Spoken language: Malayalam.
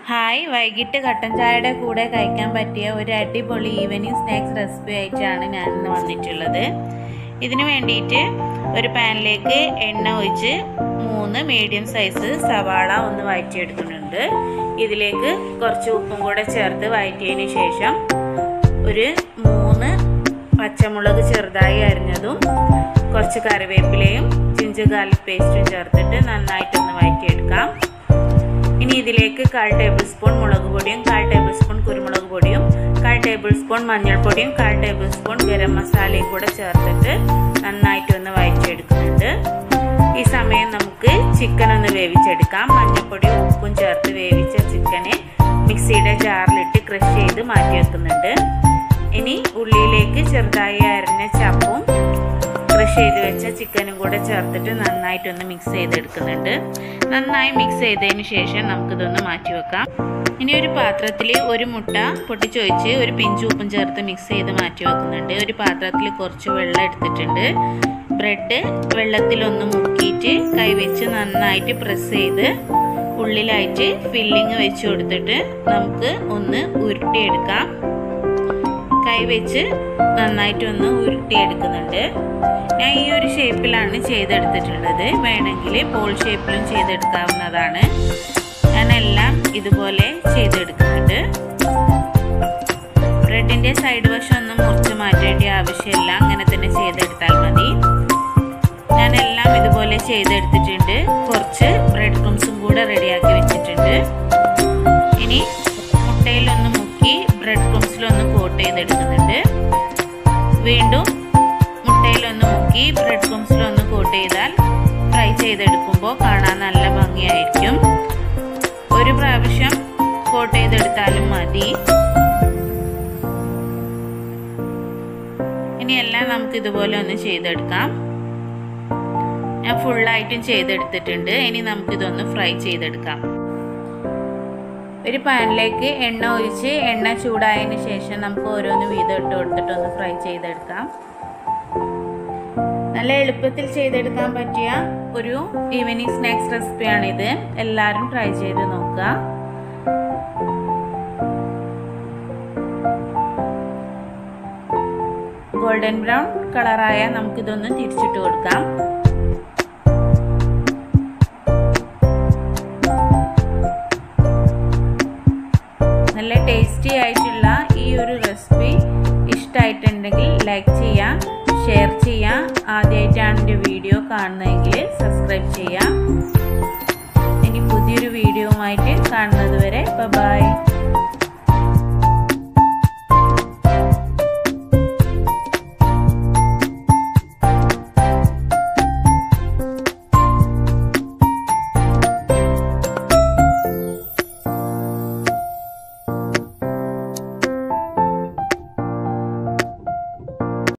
ഹായ് വൈകിട്ട് കട്ടൻ ചായയുടെ കൂടെ കഴിക്കാൻ പറ്റിയ ഒരു അടിപൊളി ഈവനിങ് സ്നാക്സ് റെസിപ്പി ആയിട്ടാണ് ഞാൻ ഇന്ന് വന്നിട്ടുള്ളത് ഇതിന് വേണ്ടിയിട്ട് ഒരു പാനിലേക്ക് എണ്ണ ഒഴിച്ച് മൂന്ന് മീഡിയം സൈസ് സവാള ഒന്ന് വഴറ്റിയെടുക്കുന്നുണ്ട് ഇതിലേക്ക് കുറച്ച് ഉപ്പും കൂടെ ചേർത്ത് വഴറ്റിയതിന് ശേഷം ഒരു മൂന്ന് പച്ചമുളക് ചെറുതായി അരിഞ്ഞതും കുറച്ച് കറിവേപ്പിലയും ജിഞ്ചർ ഗാർലിക് പേസ്റ്റും ചേർത്തിട്ട് നന്നായിട്ടൊന്ന് വഴറ്റിയെടുക്കാം ഇനി ഇതിലേക്ക് കാൽ ടേബിൾ സ്പൂൺ മുളക് പൊടിയും കാൽ ടേബിൾ സ്പൂൺ കുരുമുളക് പൊടിയും കാൽ ടേബിൾ സ്പൂൺ മഞ്ഞൾപ്പൊടിയും കാൽ ടേബിൾ സ്പൂൺ ഗരം മസാലയും കൂടെ ചേർത്തിട്ട് നന്നായിട്ടൊന്ന് വഴറ്റിയെടുക്കുന്നുണ്ട് ഈ സമയം നമുക്ക് ചിക്കൻ ഒന്ന് വേവിച്ചെടുക്കാം മഞ്ഞൾപ്പൊടിയും ഉപ്പും ചേർത്ത് വേവിച്ച ചിക്കനെ മിക്സിയുടെ ജാറിലിട്ട് ക്രഷ് ചെയ്ത് മാറ്റി വെക്കുന്നുണ്ട് ഇനി ഉള്ളിയിലേക്ക് ചെറുതായി അരിഞ്ഞ ചപ്പും ക്രഷ് ചെയ്ത് വെച്ച ചിക്കനും കൂടെ ചേർത്തിട്ട് നന്നായിട്ടൊന്ന് മിക്സ് ചെയ്തെടുക്കുന്നുണ്ട് നന്നായി മിക്സ് ചെയ്തതിന് ശേഷം നമുക്കിതൊന്ന് മാറ്റി വെക്കാം ഇനി ഒരു പാത്രത്തിൽ ഒരു മുട്ട പൊട്ടിച്ചൊഴിച്ച് ഒരു പിഞ്ച് ഉപ്പും ചേർത്ത് മിക്സ് ചെയ്ത് മാറ്റി വെക്കുന്നുണ്ട് ഒരു പാത്രത്തിൽ കുറച്ച് വെള്ളം എടുത്തിട്ടുണ്ട് ബ്രെഡ് വെള്ളത്തിലൊന്ന് മുക്കിയിട്ട് കൈവച്ച് നന്നായിട്ട് പ്രസ് ചെയ്ത് ഉള്ളിലായിട്ട് ഫില്ലിങ് വെച്ച് കൊടുത്തിട്ട് നമുക്ക് ഒന്ന് ഉരുട്ടിയെടുക്കാം കൈവച്ച് നന്നായിട്ട് ഒന്ന് ഉരുട്ടിയെടുക്കുന്നുണ്ട് ഞാൻ ഈ ഒരു ഷേപ്പിലാണ് ചെയ്തെടുത്തിട്ടുള്ളത് വേണമെങ്കിൽ പോൾ ഷേപ്പിലും ചെയ്തെടുക്കാവുന്നതാണ് ഞാൻ എല്ലാം ഇതുപോലെ ചെയ്തെടുക്കുന്നുണ്ട് ബ്രെഡിൻ്റെ സൈഡ് വശം ഒന്നും മുറിച്ച് മാറ്റേണ്ട ആവശ്യമില്ല അങ്ങനെ തന്നെ ചെയ്തെടുത്താൽ മതി ഞാൻ എല്ലാം ഇതുപോലെ ചെയ്തെടുത്തിട്ടുണ്ട് കുറച്ച് ബ്രെഡ് ക്രംസും കൂടെ റെഡിയാക്കി വെച്ചിട്ടുണ്ട് ഇനി മുട്ടയിലൊന്ന് മുക്കി ബ്രെഡ് ക്രംസിലൊന്ന് കോട്ട് ചെയ്തെടുക്കുന്നുണ്ട് വീണ്ടും മുട്ടയിലൊന്ന് മുക്കി ബ്രെഡ് ക്രംസിലൊന്ന് കോട്ട് ചെയ്താൽ ഫ്രൈ ചെയ്തെടുക്കുമ്പോൾ കാണാൻ നല്ല ഭംഗിയായിരിക്കും ഒരു പ്രാവശ്യം കോട്ട് ചെയ്തെടുത്താലും മതി ഇനി എല്ലാം നമുക്ക് ഇതുപോലെ ഒന്ന് ചെയ്തെടുക്കാം ഞാൻ ഫുള്ളായിട്ടും ചെയ്തെടുത്തിട്ടുണ്ട് ഇനി നമുക്കിതൊന്ന് ഫ്രൈ ചെയ്തെടുക്കാം ഒരു പാനിലേക്ക് എണ്ണ ഒഴിച്ച് എണ്ണ ചൂടായതിന് ശേഷം നമുക്ക് ഓരോന്ന് വീതം ഇട്ട് കൊടുത്തിട്ട് ഒന്ന് ഫ്രൈ ചെയ്തെടുക്കാം നല്ല എളുപ്പത്തിൽ ചെയ്തെടുക്കാൻ പറ്റിയ ഒരു ഈവനിങ് സ്നാക്സ് റെസിപ്പിയാണിത് എല്ലാവരും ട്രൈ ചെയ്ത് നോക്കുക ഗോൾഡൻ ബ്രൗൺ കളറായ നമുക്കിതൊന്ന് തിരിച്ചിട്ട് കൊടുക്കാം നല്ല ടേസ്റ്റി ആയിട്ടുള്ള ഈ ഒരു റെസിപ്പി ഇഷ്ടമായിട്ടുണ്ടെങ്കിൽ ലൈക്ക് ചെയ്യുക ഷെയർ ചെയ്യുക ആദ്യമായിട്ടാണ് എൻ്റെ വീഡിയോ കാണുന്നതെങ്കിൽ സബ്സ്ക്രൈബ് ചെയ്യുക ഇനി പുതിയൊരു വീഡിയോവുമായിട്ട് കാണുന്നത് വരെ ബൈ